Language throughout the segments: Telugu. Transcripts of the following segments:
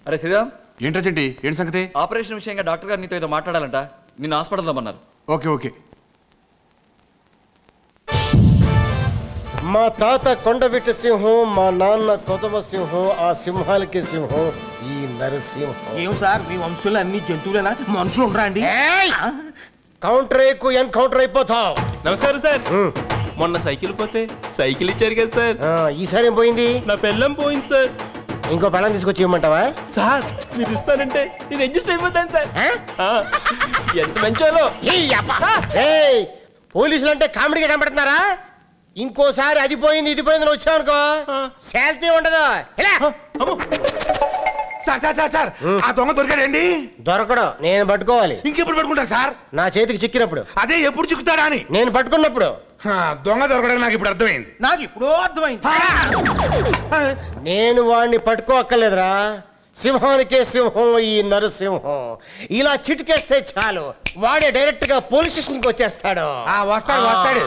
అరే శ్రీరామ్ ఏంట్రా చెంటి ఏంటి సంగతి ఆపరేషన్ విషయంగా డాక్టర్ గారు నీతో ఏదో మాట్లాడాలంట నిన్ను హాస్పిటల్ రమ్మన్నారు ఓకే ఓకే మా తాత కొండవిట్ట సింహం మా నాన్న కొదమ సింహం ఆ సింహాలకి సింహం ఈ నరసింహం ఏం సార్ మీ వంశంలో అన్ని జంతువులేనా మనుషులు ఉండరా అండి కౌంటర్ ఎక్కువ ఎన్కౌంటర్ అయిపోతావు నమస్కారం సార్ మొన్న సైకిల్ పోతే సైకిల్ ఇచ్చారు కదా సార్ ఆ, ఈసారి ఏం పోయింది నా పెళ్ళం పోయింది సార్ ఇంకో పెళ్ళం తీసుకొచ్చి ఇవ్వమంటావా సార్ మీరు ఇస్తానంటే నేను అడ్జస్ట్ అయిపోతాను సార్ ఆ? ఆ, ఎంత మంచోలో ఏయ్, అబ్బా. ఏయ్, పోలీసులు అంటే కామెడీగా కనబడుతున్నారా ఇంకోసారి అది పోయింది ఇది పోయింది వచ్చావనుకో శాంతి ఉండదు ఇలా. సార్ సార్ సార్ సార్ ఆ దొంగ దొరికాడండి దొరకడు నేను పట్టుకోవాలి ఇంకెప్పుడు పట్టుకుంటారు సార్ నా చేతికి చిక్కినప్పుడు అదే ఎప్పుడు చిక్కుతాడా అని నేను పట్టుకున్నప్పుడు ఆ, దొంగ దొరకడం నాకు ఇప్పుడు అర్థమైంది నాకు ఇప్పుడో అర్థమైంది నేను వాడిని పట్టుకోక్కర్లేదురా సింహానికే సింహం ఈ నరసింహం ఇలా చిటికేస్తే చాలు వాడే డైరెక్ట్ గా పోలీస్ స్టేషన్ కి వచ్చేస్తాడు ఆ, వస్తాడు వస్తాడు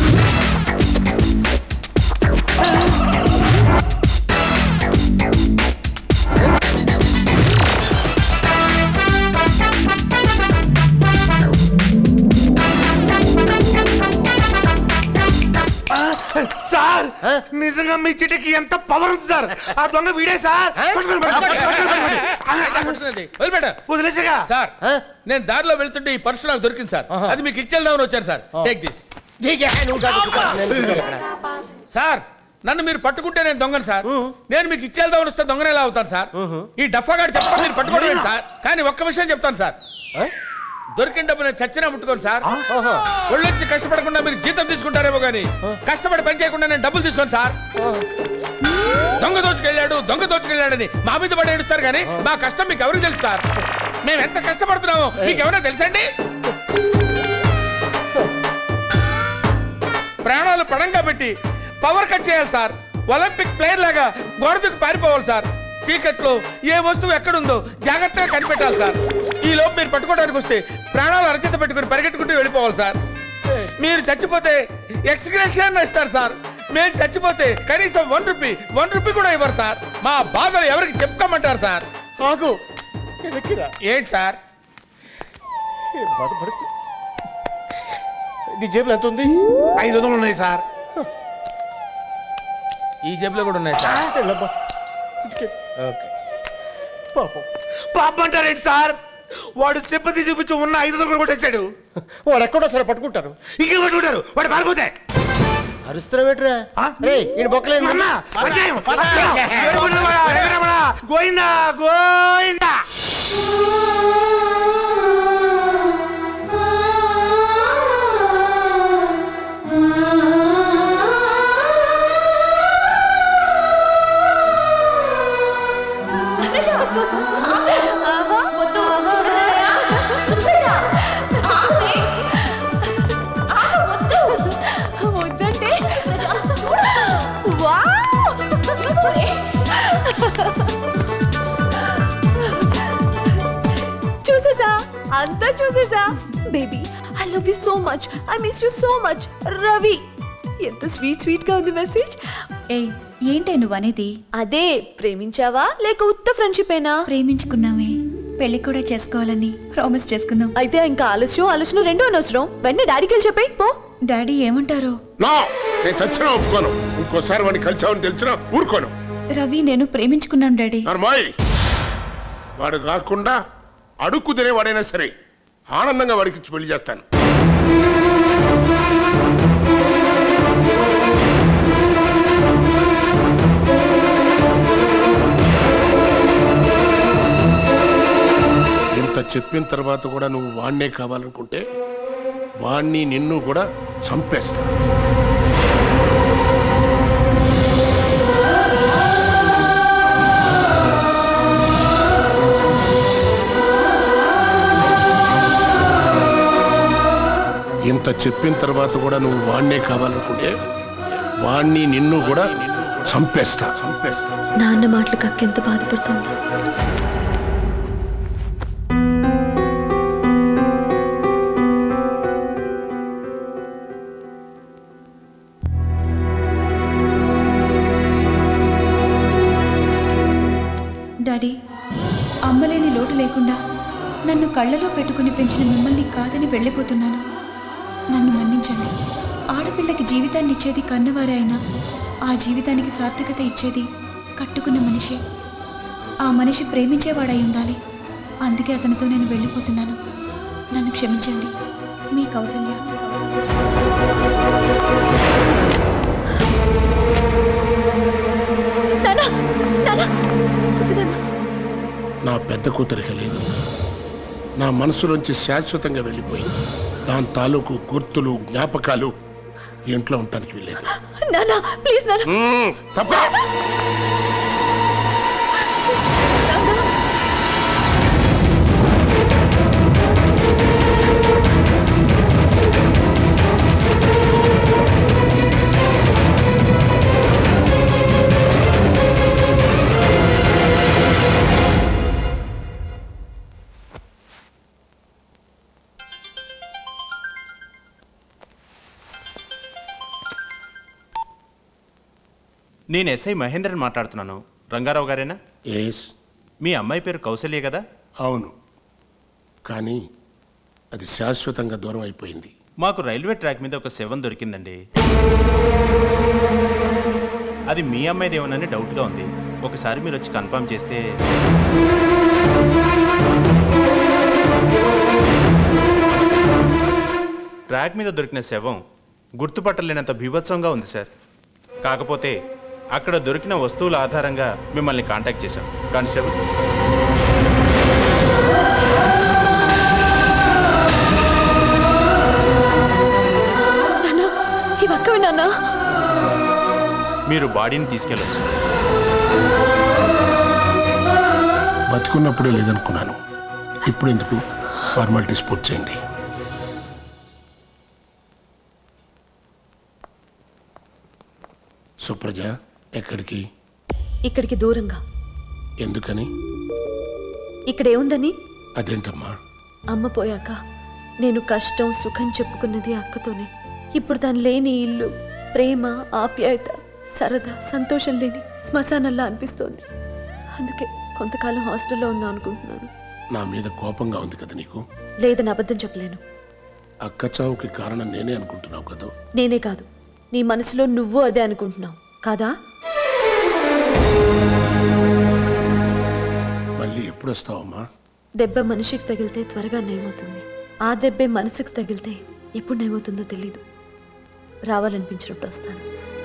సార్ ఆ? నిజంగా మీ చిటికి ఎంత పవర్ ఉంది సార్ ఆ దొంగ వీడే సార్ ఆ? పట్టుకోండి, పట్టుకోండి, పట్టుకోండి, పట్టుకోండి. వదిలిపెట్ట వదిలేసాగా సార్ ఆ? నేను దారిలో వెళ్తుంటే ఈ పర్సు నాకు దొరికింది సార్ అది మీకు ఇచ్చేద్దామని వచ్చాను సార్ టేక్ దిస్ దిగే, నువ్వు కాదు, నువ్వు కాదు, నేను దిగాను ఇక్కడ. సార్ నన్ను మీరు పట్టుకుంటే నేను దొంగను సార్ నేను మీకు ఇచ్చేద్దామని వస్తే దొంగనే ఎలా అవుతాను సార్ ఈ డఫాగాడు చెప్పడం మీరు పట్టుకోవడం సార్ కానీ ఒక్క విషయం చెప్తాను సార్ ఆ? దొరికిన డబ్బు నేను చచ్చినా ముట్టుకోను సార్ ఓహో. ఒళ్ళొచ్చి కష్టపడకుండా మీరు జీతం తీసుకుంటారేమో కానీ కష్టపడి పని చేయకుండా నేను డబ్బులు తీసుకోను సార్ దొంగ దోచుకెళ్ళాడు దొంగ దోచుకెళ్ళాడని మా మీద పడి ఏడుస్తారు కానీ మా కష్టం మీకు ఎవరికి తెలుసు సార్ మేము ఎంత కష్టపడుతున్నామో మీకు ఎవరో తెలుసండి ప్రాణాలు పడంగా పెట్టి పవర్ కట్ చేయాలి సార్ ఒలింపిక్ ప్లేయర్ లాగా గోడకు పారిపోవాలి సార్ చీకట్లో ఏ వస్తువు ఎక్కడుందో జాగ్రత్తగా కనిపెట్టాలి సార్ ఈ లోపు మీరు పట్టుకోవడానికి వస్తే ప్రాణాలు అరచేత పెట్టుకుని పరిగెట్టుకుంటూ వెళ్ళిపోవాలి సార్ మీరు చచ్చిపోతే ఎక్స్గ్రెషన్ ఇస్తారు సార్ మేము చచ్చిపోతే కనీసం వన్ రూపీ వన్ రూపీ కూడా ఇవ్వరు సార్ మా బాధలు ఎవరికి చెప్పుకోమంటారు సార్ ఆగు వెనక్కిరా. ఏంటి సార్ ఏం బాధపడకు. నీ జేబులో ఎంత ఉంది ఐదు వందలు ఉన్నాయి సార్ ఈ జేబులో కూడా ఉన్నాయి సార్ వెళ్ళబ్బా. ఇదికే. ఓకే. పాపం పాపం అంటారేంటి సార్ వాడు సింపతి చూపించి ఉన్న ఐదు వందలు కూడా కొట్టేశాడు వాడు ఎక్కడో సరే పట్టుకుంటారు ఇంకేం పట్టుకుంటారు వాడు పారిపోతే అరుస్తున్నావేట్రా ఆ? రే ఈయన బొక్కలేదు అన్న, అన్యాయం, అన్యాయం. ఏడుకొండలవాడ, వెంకటరమణ, గోయిందా గోయిందా వద్దంటే చూసేసా అంతా చూసేసా baby I love you so much I miss you so much Ravi ఎంత స్వీట్ స్వీట్ గా ఉంది మెసేజ్ ఏయ్ ఏంటే నువ్వు అనేది అదే ప్రేమించావా లేక ఉత్త ఫ్రెండ్షిప్ ఏనా ప్రేమించుకున్నామే పెళ్లి కూడా చేసుకోవాలని ప్రామిస్ చేసుకున్నాం అయితే ఇంకా ఆలస్యం ఆలోచన రెండో అనవసరం వెంటనే డాడీకి వెళ్ళి చెప్పేయ్ పో డాడీ ఏమంటారో నా నేను చచ్చినా ఒప్పుకోను ఇంకోసారి వాడిని కలిసామని తెలిసినా ఊరుకోను రవి నేను ప్రేమించుకున్నాం డాడీ నర్మాయ్ వాడు కాకుండా అడుక్కు తినేవాడైనా సరే ఆనందంగా వాడికి ఇచ్చి పెళ్లి చేస్తాను ఇంత చెప్పిన తర్వాత కూడా నువ్వు వాణ్ణే కావాలనుకుంటే వాణ్ణి నిన్ను కూడా చంపేస్తా ఇంత చెప్పిన తర్వాత కూడా నువ్వు వాణ్ణే కావాలనుకుంటే వాణ్ణి నిన్ను కూడా చంపేస్తా చంపేస్తా నాన్న మాటలకు అక్క ఎంత బాధపడుతుంది డాడీ అమ్మలేని లోటు లేకుండా నన్ను కళ్ళలో పెట్టుకుని పెంచిన మిమ్మల్ని కాదని వెళ్ళిపోతున్నాను నన్ను మన్నించండి ఆడపిల్లకి జీవితాన్ని ఇచ్చేది కన్నవారే అయినా ఆ జీవితానికి సార్థకత ఇచ్చేది కట్టుకున్న మనిషి ఆ మనిషి ప్రేమించేవాడై ఉండాలి అందుకే అతనితో నేను వెళ్ళిపోతున్నాను నన్ను క్షమించండి మీ కౌసల్య నానా నానా వద్దు నాన్న నా పెద్ద కూతురికి లేదు నా మనసులోంచి శాశ్వతంగా వెళ్ళిపోయింది దాని తాలూకు గుర్తులు జ్ఞాపకాలు ఈ ఇంట్లో ఉండటానికి వెళ్ళేది నానా ప్లీజ్ నానా తప్ప నేను ఎస్ఐ మహేంద్రన్ మాట్లాడుతున్నాను రంగారావు గారేనా ఎస్ మీ అమ్మాయి పేరు కౌసల్య కదా అవును కానీ అది శాశ్వతంగా దూరం అయిపోయింది మాకు రైల్వే ట్రాక్ మీద ఒక శవం దొరికిందండి అది మీ అమ్మాయిదేమోనని డౌట్గా ఉంది ఒకసారి మీరు వచ్చి కన్ఫర్మ్ చేస్తే ట్రాక్ మీద దొరికిన శవం గుర్తుపట్టలేనంత బీభత్సంగా ఉంది సార్ కాకపోతే అక్కడ దొరికిన వస్తువుల ఆధారంగా మిమ్మల్ని కాంటాక్ట్ చేశాం కానిస్టేబుల్ నానా ఇవి అక్కవి నాన్నా మీరు బాడీని తీసుకెళ్ళొచ్చు బతుకున్నప్పుడే లేదనుకున్నాను ఇప్పుడు ఎందుకు ఫార్మాలిటీస్ పూర్తి చేయండి సుప్రజ ఎక్కడికి ఇక్కడికి దూరంగా ఎందుకని ఇక్కడ ఏముందని అదేంటమ్మా అమ్మ పోయాక నేను కష్టం సుఖం చెప్పుకున్నది అక్కతోనే ఇప్పుడు దాని లేని ఇల్లు ప్రేమ ఆప్యాయత సరదా సంతోషం లేని శ్మశానంలా అనిపిస్తోంది అందుకే కొంతకాలం హాస్టల్లో ఉందాం అనుకుంటున్నాను నా మీద కోపంగా ఉంది కదా నీకు లేదని అబద్ధం చెప్పలేను అక్క చావుకి కారణం నేనే అనుకుంటున్నావు కదా నేనే కాదు నీ మనసులో నువ్వు అదే అనుకుంటున్నావు కాదా మళ్ళీ ఎప్పుడు వస్తావమ్మా దెబ్బ మనిషికి తగిలితే త్వరగా నయమవుతుంది ఆ దెబ్బే మనసుకు తగిలితే ఎప్పుడు నయమవుతుందో తెలీదు రావాలనిపించినప్పుడు వస్తాను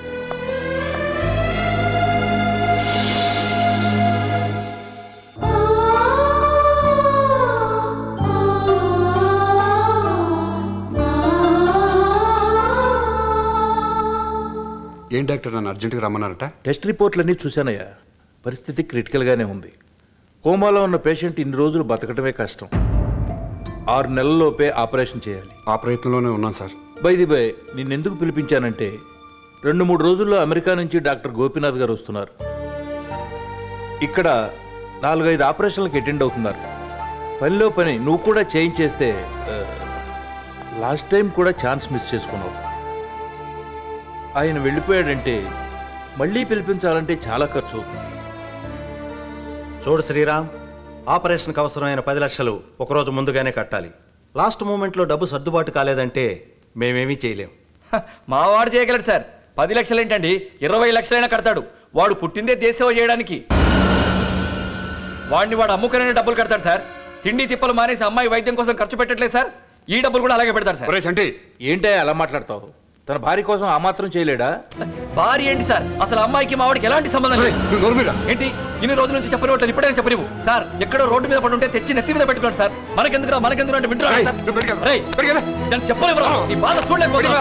ఏం డాక్టర్ నన్ను అర్జెంటుగా రమ్మన్నారట టెస్ట్ రిపోర్ట్లన్నీ చూశానయ్యా పరిస్థితి క్రిటికల్గానే ఉంది కోమాలో ఉన్న పేషెంట్ ఇన్ని రోజులు బతకటమే కష్టం ఆరు నెలల్లోపే ఆపరేషన్ చేయాలి ఆ ప్రయత్నంలోనే ఉన్నాను సార్ బైది బై నిన్నెందుకు పిలిపించానంటే రెండు మూడు రోజుల్లో అమెరికా నుంచి డాక్టర్ గోపీనాథ్ గారు వస్తున్నారు ఇక్కడ నాలుగైదు ఆపరేషన్లకు అటెండ్ అవుతున్నారు పనిలో పని నువ్వు కూడా చేయించేస్తే ఆ, లాస్ట్ టైం కూడా ఛాన్స్ మిస్ చేసుకున్నావు ఆయన వెళ్ళిపోయాడంటే మళ్ళీ పిలిపించాలంటే చాలా ఖర్చు అవుతుంది చూడు శ్రీరామ్ ఆపరేషన్కి అవసరమైన పది లక్షలు ఒకరోజు ముందుగానే కట్టాలి లాస్ట్ మూమెంట్లో డబ్బు సర్దుబాటు కాలేదంటే మేమేమీ చేయలేం హ, మా వాడు చేయగలడు సార్ పది లక్షలు ఏంటండి ఇరవై లక్షలైనా కడతాడు వాడు పుట్టిందే దేశసేవ చేయడానికి వాడిని వాడు అమ్ముకునే డబ్బులు కడతాడు సార్ తిండి తిప్పలు మానేసి అమ్మాయి వైద్యం కోసం ఖర్చు పెట్టట్లేదు సార్ ఈ డబ్బులు కూడా అలాగే పెడతారు సార్ ఒరే చంటి ఏంటే అలా మాట్లాడతావు తన భార్య కోసం ఆ మాత్రం చేయలేడా భార్య ఏంటి సార్ అసలు అమ్మాయికి మా వాడికి ఎలాంటి సంబంధం లేదు నువ్వు నోరు మీద ఏంటి ఇన్ని రోజుల నుంచి చెప్పని వాటిని ఇప్పుడైనా చెప్పనివ్వు సార్ ఎక్కడో రోడ్డు మీద పడి ఉంటే తెచ్చి నెత్తి మీద పెట్టుకోండి సార్ మనకెందుకు మనకెందుకు అంటే వింటున్నాడు రేయ్, సార్ నువ్వు బయటికి రా. రేయ్, బయటికి రా. దాన్ని చెప్పనివ్వరా ఈ బాధ చూడలేకపోతున్నా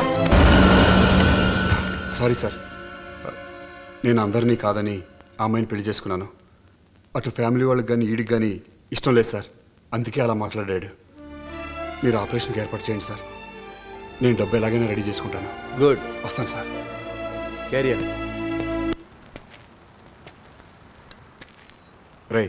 సారీ సార్ నేను అందరినీ కాదని ఆ అమ్మాయిని పెళ్లి చేసుకున్నాను అటు ఫ్యామిలీ వాళ్ళకి కానీ ఈడికి కానీ ఇష్టం లేదు సార్ అందుకే అలా మాట్లాడాడు మీరు ఆపరేషన్కి ఏర్పాటు చేయండి సార్ నేను డబ్బు ఎలాగైనా రెడీ చేసుకుంటాను గుడ్ వస్తాను సార్ క్యారియర్ రే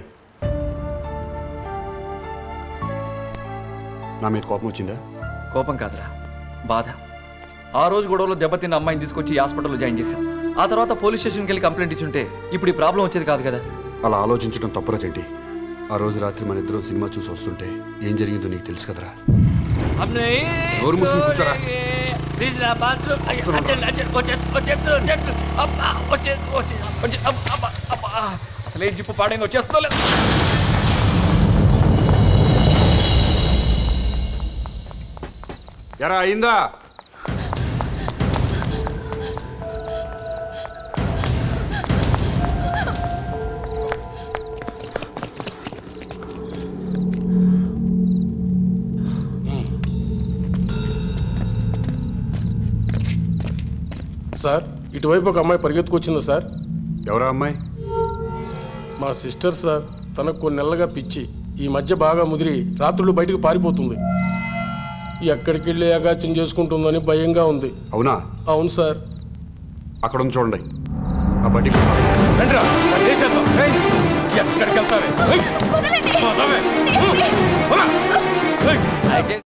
నా మీద కోపం వచ్చిందా కోపం కాదురా బాధ ఆ రోజు గొడవలో దెబ్బతిన్న అమ్మాయిని తీసుకొచ్చి ఈ హాస్పిటల్లో జాయిన్ చేశాం ఆ తర్వాత పోలీస్ స్టేషన్కి వెళ్ళి కంప్లైంట్ ఇచ్చుంటే ఇప్పుడు ఈ ప్రాబ్లం వచ్చేది కాదు కదా అలా ఆలోచించడం తప్పురా చెంటి ఆ రోజు రాత్రి మన ఇద్దరం సినిమా చూసి వస్తుంటే ఏం జరిగిందో నీకు తెలుసు కదరా हमने నోరు మూసుకుని కూర్చోరా. ప్లీజ్ నా బాత్రూమ్ అర్జెంట్ అర్జెంట్ వచ్చేది వచ్చేది వచ్చేది అబ్బా వచ్చేది వచ్చేది వచ్చేది అబ్బా అబ్బా అబ్బా అసలు ఏ జిప్పు పాడైంది వచ్చేస్తో లేదు ఎరా అయిందా సార్ ఇటువైపు ఒక అమ్మాయి పరిగెత్తుకొచ్చిందా సార్ ఎవరా అమ్మాయి మా సిస్టర్ సార్ తనకు కొన్ని నెలలుగా పిచ్చి ఈ మధ్య బాగా ముదిరి రాత్రులు బయటకు పారిపోతుంది ఎక్కడికి వెళ్ళి అగాచ్యం చేసుకుంటుందని భయంగా ఉంది అవునా అవును సార్ అక్కడ ఉంది చూడండి ఆ బడ్డీ రండిరా దాన్ని వేసేద్దాం ఏయ్, ఎక్కడికి వెళ్తావే ఏయ్, పోతావే. పోలా. ఏయ్, అయితే